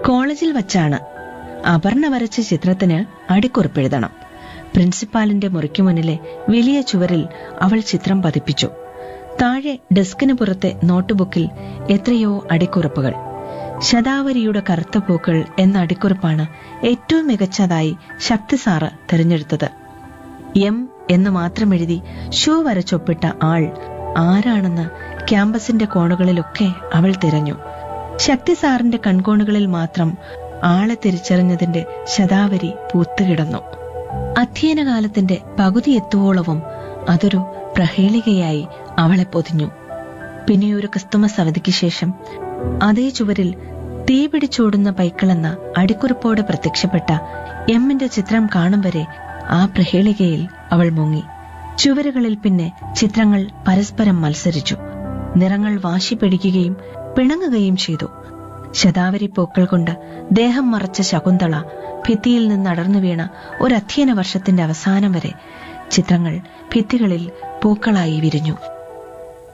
കോളേജിൽ വച്ചാണ് അപർണ വരച്ച ചിത്രത്തിന് അടിക്കുറിപ്പെഴുതണം പ്രിൻസിപ്പാലിന്റെ മുറിക്കു മുന്നിലെ വലിയ ചുവരിൽ അവൾ ചിത്രം പതിപ്പിച്ചു താഴെ ഡെസ്കിന് പുറത്തെ നോട്ട്ബുക്കിൽ എത്രയോ അടിക്കുറിപ്പുകൾ ശതാവരിയുടെ കറുത്ത പൂക്കൾ എന്ന അടിക്കുറിപ്പാണ് ഏറ്റവും മികച്ചതായി ശക്തി സാറ് തിരഞ്ഞെടുത്തത് എം എന്ന് മാത്രം എഴുതി ഷൂ വരച്ചൊപ്പിട്ട ആൾ ആരാണെന്ന് ക്യാമ്പസിന്റെ കോണുകളിലൊക്കെ അവൾ തിരഞ്ഞു ശക്തി സാറിന്റെ കൺകോണുകളിൽ മാത്രം ആളെ തിരിച്ചറിഞ്ഞതിന്റെ ശതാവരി പൂത്തുകിടന്നു അധ്യയനകാലത്തിന്റെ പകുതി എത്തുവോളവും അതൊരു പ്രഹേളികയായി അവളെ പൊതിഞ്ഞു പിന്നെയൊരു ക്രിസ്തുമസ് അവധിക്ക് ശേഷം അതേ ചുവരിൽ തീ പിടിച്ചോടുന്ന പൈക്കളെന്ന അടിക്കുറിപ്പോടെ പ്രത്യക്ഷപ്പെട്ട എമ്മിന്റെ ചിത്രം കാണും വരെ ആ പ്രഹേളികയിൽ അവൾ മുങ്ങി ചുവരുകളിൽ പിന്നെ ചിത്രങ്ങൾ പരസ്പരം മത്സരിച്ചു നിറങ്ങൾ വാശി പിടിക്കുകയും പിണങ്ങുകയും ചെയ്തു ശതാവരി പൂക്കൾ കൊണ്ട് ദേഹം മറച്ച ശകുന്തള ഭിത്തിയിൽ നിന്ന് അടർന്നു വീണ ഒരു അധ്യയന വർഷത്തിന്റെ അവസാനം വരെ ചിത്രങ്ങൾ ഭിത്തികളിൽ പൂക്കളായി വിരിഞ്ഞു